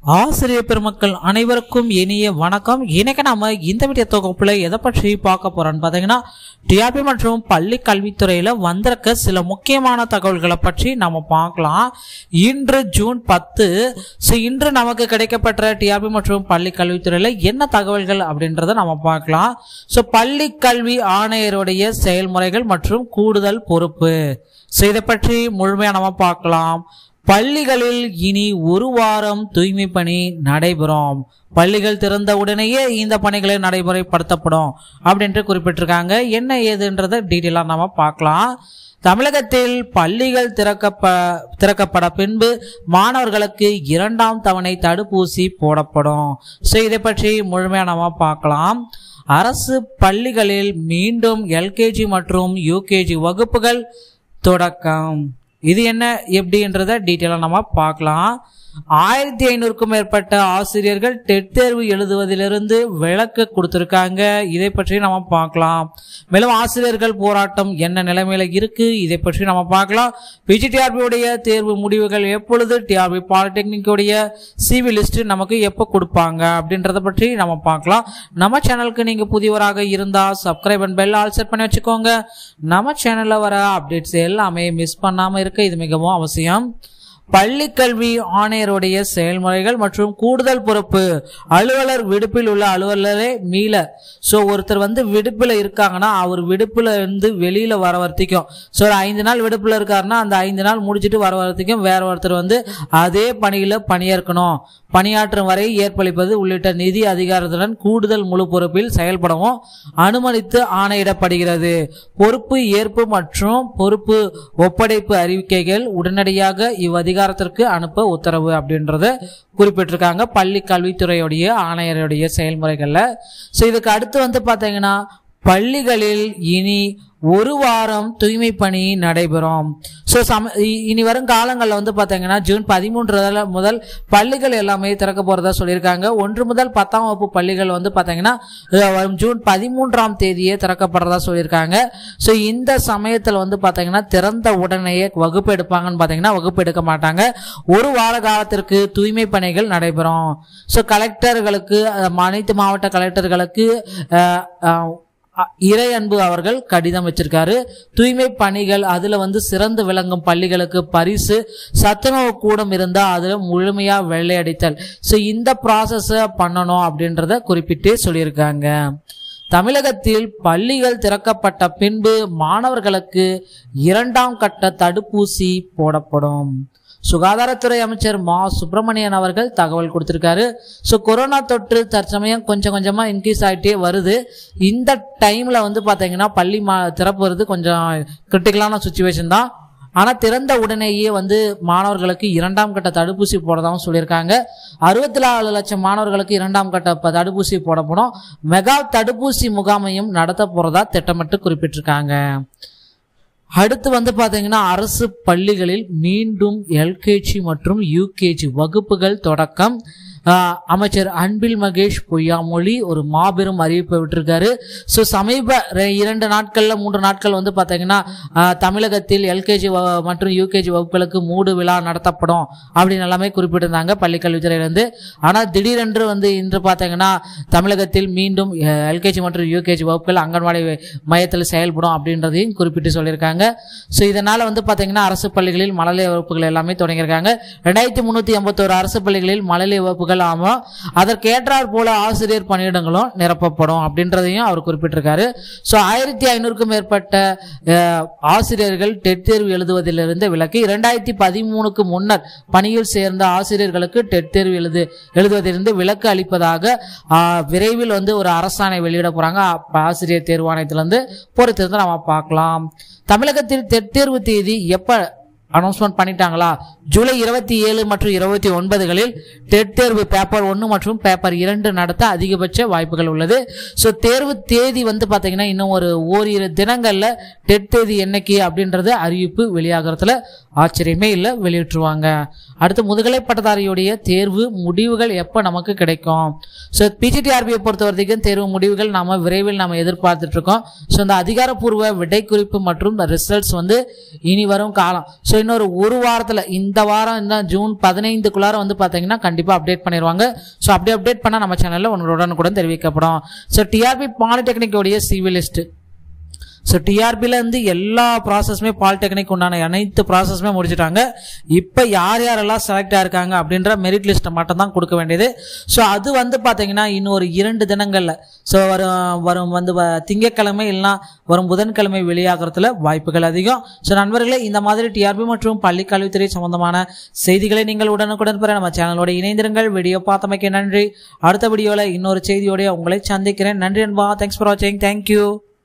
ஆசிரியர் பெருமக்கள் அனைவருக்கும் இனிய வணக்கம் இன்னைக்கு நாம இந்த வீடியோ தொகுப்புல எதை பற்றி பார்க்க போறோம்னு பார்த்தீங்கன்னா டிஆர்பி மற்றும் பள்ளி கல்வித்துறையில வந்திருக்க சில முக்கியமான தகவல்களை பற்றி நம்ம பார்க்கலாம் இன்று ஜூன் பத்து ஸோ இன்று நமக்கு கிடைக்கப்பட்ட டிஆர்பி மற்றும் பள்ளி கல்வித்துறையில என்ன தகவல்கள் அப்படின்றத நம்ம பார்க்கலாம் ஸோ பள்ளி கல்வி ஆணையருடைய செயல்முறைகள் மற்றும் கூடுதல் பொறுப்பு ஸோ இதை பற்றி முழுமையா நம்ம பார்க்கலாம் பள்ளிகளில் இனி ஒரு வாரம் தூய்மை பணி நடைபெறும் பள்ளிகள் திறந்த உடனேயே இந்த பணிகளை நடைமுறைப்படுத்தப்படும் அப்படின்ட்டு குறிப்பிட்டிருக்காங்க என்ன ஏதுன்றதை டீட்டெயிலாக நம்ம பார்க்கலாம் தமிழகத்தில் பள்ளிகள் திறக்கப்ப திறக்கப்பட பின்பு மாணவர்களுக்கு இரண்டாம் தவணை தடுப்பூசி போடப்படும் ஸோ இதை பற்றி முழுமையாக நம்ம பார்க்கலாம் அரசு பள்ளிகளில் மீண்டும் எல்கேஜி மற்றும் யூகேஜி வகுப்புகள் தொடக்கம் இது என்ன எப்படின்றத டீட்டெயிலாக நம்ம பார்க்கலாம் ஆயிரத்தி ஐநூறுக்கும் மேற்பட்ட ஆசிரியர்கள் டெட் தேர்வு எழுதுவதிலிருந்து விளக்கு கொடுத்துருக்காங்க இதை பற்றி நம்ம பார்க்கலாம் மேலும் ஆசிரியர்கள் போராட்டம் என்ன நிலைமையில இருக்கு இதை பற்றி நம்ம பார்க்கலாம் பிஜிடிஆர்பி உடைய தேர்வு முடிவுகள் எப்பொழுது டிஆர்பி பாலிடெக்னிக் உடைய சிவி லிஸ்ட் நமக்கு எப்போ கொடுப்பாங்க அப்படின்றத பற்றி நம்ம பார்க்கலாம் நம்ம சேனலுக்கு நீங்க புதியவராக இருந்தா subscribe and bell all set பண்ணி வச்சுக்கோங்க நம்ம சேனல்ல வர அப்டேட்ஸ் எல்லாமே மிஸ் பண்ணாம இருக்க இது மிகவும் அவசியம் பள்ளிக்கல்வி ஆணையருடைய செயல்முறைகள் மற்றும் கூடுதல் பொறுப்பு அலுவலர் விடுப்பில் உள்ள அலுவலரே மீள ஸோ ஒருத்தர் வந்து விடுப்பில் இருக்காங்கன்னா அவர் விடுப்பில் இருந்து வெளியில் வர வரைக்கும் ஸோ ஒரு ஐந்து நாள் விடுப்பில் இருக்காருன்னா அந்த ஐந்து நாள் முடிச்சுட்டு வர வரைக்கும் வேற ஒருத்தர் வந்து அதே பணியில் பணியேற்கணும் பணியாற்றும் வரை ஏற்பளிப்பது உள்ளிட்ட நிதி அதிகாரத்துடன் கூடுதல் முழு பொறுப்பில் செயல்படவும் அனுமதித்து ஆணையிடப்படுகிறது பொறுப்பு ஏற்பு மற்றும் பொறுப்பு ஒப்படைப்பு அறிவிக்கைகள் உடனடியாக இவ்வதிகாரத்திற்கு அனுப்ப உத்தரவு அப்படின்றத குறிப்பிட்டிருக்காங்க பள்ளி கல்வித்துறையுடைய ஆணையருடைய செயல்முறைகள்ல ஸோ இதுக்கு அடுத்து வந்து பார்த்தீங்கன்னா பள்ளிகளில் இனி ஒரு வாரம் தூய்மை பணி நடைபெறும் ஸோ சம இ- இனி வரும் காலங்களில் வந்து பார்த்தீங்கன்னா ஜூன் பதிமூன்று முதல் பள்ளிகள் எல்லாமே திறக்க போகிறதா சொல்லியிருக்காங்க ஒன்று முதல் பத்தாம் வகுப்பு பள்ளிகள் வந்து பார்த்தீங்கன்னா அஹ், வரும் ஜூன் பதிமூன்றாம் தேதியே திறக்கப்படுறதா சொல்லியிருக்காங்க ஸோ இந்த சமயத்தில் வந்து பார்த்தீங்கன்னா திறந்த உடனேயே வகுப்பு எடுப்பாங்கன்னு பார்த்தீங்கன்னா வகுப்பு எடுக்க மாட்டாங்க ஒரு வார காலத்திற்கு தூய்மை பணிகள் நடைபெறும் ஸோ கலெக்டர்களுக்கு அஹ், அனைத்து மாவட்ட கலெக்டர்களுக்கு அஹ், அஹ், அ- இறை அன்பு அவர்கள் கடிதம் வச்சிருக்காரு தூய்மை பணிகள் அதுல வந்து சிறந்து விளங்கும் பள்ளிகளுக்கு பரிசு சத்துணவு கூடம் இருந்தா அதுல முழுமையா வெள்ளையடித்தல் ஸோ இந்த ப்ராசஸ பண்ணணும் அப்படின்றத குறிப்பிட்டே சொல்லியிருக்காங்க தமிழகத்தில் பள்ளிகள் திறக்கப்பட்ட பின்பு மாணவர்களுக்கு இரண்டாம் கட்ட தடுப்பூசி போடப்படும் சுகாதாரத்துறை அமைச்சர் மா சுப்பிரமணியன் அவர்கள் தகவல் கொடுத்திருக்காரு ஸோ கொரோனா தொற்று தற்சமயம் கொஞ்சம் கொஞ்சமாக இன்க்ரீஸ் ஆகிட்டே வருது இந்த டைமில் வந்து பார்த்தீங்கன்னா பள்ளி மா திறப்புறது கொஞ்சம் கிரிட்டிக்கலான சுச்சுவேஷன் தான் ஆனால் திறந்த உடனேயே வந்து மாணவர்களுக்கு இரண்டாம் கட்ட தடுப்பூசி போடதாகவும் சொல்லியிருக்காங்க அறுபத்தி நாலு லட்சம் மாணவர்களுக்கு இரண்டாம் கட்ட ப- தடுப்பூசி போடப்படும் மெகா தடுப்பூசி முகாமையும் நடத்த போறதா திட்டமிட்டு குறிப்பிட்டிருக்காங்க அடுத்து வந்து பார்த்தீங்கன்னா அரசு பள்ளிகளில் மீண்டும் எல்கேஜி மற்றும் யூகேஜி வகுப்புகள் தொடக்கம் ஆஹ், அமைச்சர் அன்பில் மகேஷ் பொய்யாமொழி ஒரு மாபெரும் அறிவிப்பை விட்டிருக்காரு ஸோ சமீப ரெ- இரண்டு நாட்களில் மூன்று நாட்கள் வந்து பார்த்தீங்கன்னா ஆஹ், தமிழகத்தில் எல்கேஜி மற்றும் யூகேஜி வகுப்புகளுக்கு மூடு விழா நடத்தப்படும் அப்படின்னு எல்லாமே குறிப்பிட்டிருந்தாங்க பள்ளிக்கல்வித்துறையிலேருந்து ஆனால் திடீரென்று வந்து இன்று பார்த்தீங்கன்னா தமிழகத்தில் மீண்டும் எல்கேஜி மற்றும் யூகேஜி வகுப்புகள் அங்கன்வாடி மையத்தில் செயல்படும் அப்படின்றதையும் குறிப்பிட்டு சொல்லியிருக்காங்க ஸோ இதனால் வந்து பார்த்தீங்கன்னா அரசு பள்ளிகளில் மழலை வகுப்புகள் எல்லாமே தொடங்கியிருக்காங்க ரெண்டாயிரத்தி முந்நூற்றி ஐம்பத்தோரு அரசு பள்ளிகளில் மழலை வகுப்புகள் ஆகும் அதற்கேற்றாற் போல ஆசிரியர் பணியிடங்களும் நிரப்பப்படும் அப்படின்றதையும் அவர் குறிப்பிட்டிருக்காரு ஸோ ஆயிரத்தி ஐநூறுக்கும் மேற்பட்ட அஹ், ஆசிரியர்கள் டெட் தேர்வு எழுதுவதிலிருந்து விலக்கி இரண்டாயிரத்தி பதிமூணுக்கு முன்னர் பணியில் சேர்ந்த ஆசிரியர்களுக்கு டெட் தேர்வு எழுது எழுதுவதிலிருந்து விலக்கு அளிப்பதாக ஆஹ், விரைவில் வந்து ஒரு அரசாணை வெளியிட போறாங்க அப்ப ஆசிரியர் தேர்வாணையத்திலிருந்து பொறுத்திருந்து நம்ம பார்க்கலாம் தமிழகத்தில் டெட் தேர்வு தேதி எப்ப அனௌன்ஸ்மெண்ட் பண்ணிட்டாங்களா ஜூலை இருபத்தி ஏழு மற்றும் இருபத்தி ஒன்பதுகளில் டெட் தேர்வு பேப்பர் ஒன்று மற்றும் பேப்பர் இரண்டு நடத்த அதிகபட்ச வாய்ப்புகள் உள்ளது ஸோ தேர்வு தேதி வந்து பார்த்தீங்கன்னா இன்னும் ஒரு ஓரிரு தினங்களில் டெட் தேதி என்னைக்கு அப்படின்றது அறிவிப்பு வெளியாகிறதுல ஆச்சரியமே இல்லை வெளியிட்டுருவாங்க அடுத்து முதுகலை பட்டதாரியுடைய தேர்வு முடிவுகள் எப்போ நமக்கு கிடைக்கும் ஸோ பிஜிடிஆர்பியை பொறுத்த வரைக்கும் தேர்வு முடிவுகள் நாம விரைவில் நாம எதிர்பார்த்துட்டு இருக்கோம் ஸோ இந்த அதிகாரப்பூர்வ விடை குறிப்பு மற்றும் ரிசல்ட்ஸ் வந்து இனி வரும் காலம் ஸோ இன்னொரு ஒரு வாரத்தில் இந்த வாரம் இந்த ஜூன் பதினைந்துக்குள்ளார வந்து பார்த்தீங்கன்னா கண்டிப்பாக அப்டேட் பண்ணிடுவாங்க ஸோ அப்படியே அப்டேட் பண்ணால் நம்ம சேனலில் உங்களுடன் தெரிவிக்கப்படும் ஸோ டிஆர்பி பாலிடெக்னிக் உடைய சிவில் லிஸ்ட் ஸோ டிஆர்பிலேருந்து எல்லா ப்ராசஸுமே பாலிடெக்னிக் உண்டான அனைத்து ப்ராசஸுமே முடிச்சிட்டாங்க இப்போ யார் யாரெல்லாம் செலக்ட் ஆயிருக்காங்க அப்படின்ற மெரிட் லிஸ்ட்டை மட்டும் தான் கொடுக்க வேண்டியது ஸோ அது வந்து பார்த்தீங்கன்னா இன்னும் ஒரு இரண்டு தினங்களில் ஸோ வரும் வரும் வந்து வ- திங்கட்கிழமை இல்லைனா வரும் புதன்கிழமை வெளியாகிறதுல வாய்ப்புகள் அதிகம் ஸோ நண்பர்களே இந்த மாதிரி டிஆர்பி மற்றும் பள்ளி கல்வித்துறை சம்பந்தமான செய்திகளை நீங்கள் உடனுக்குடன் பெற நம்ம சேனலோட இணைந்திருங்கள் வீடியோ பார்த்தமைக்கு நன்றி அடுத்த வீடியோவில் இன்னொரு செய்தியோட உங்களை சந்திக்கிறேன் நன்றி அன்பா தேங்க்ஸ் ஃபார் வாட்சிங் தேங்க்யூ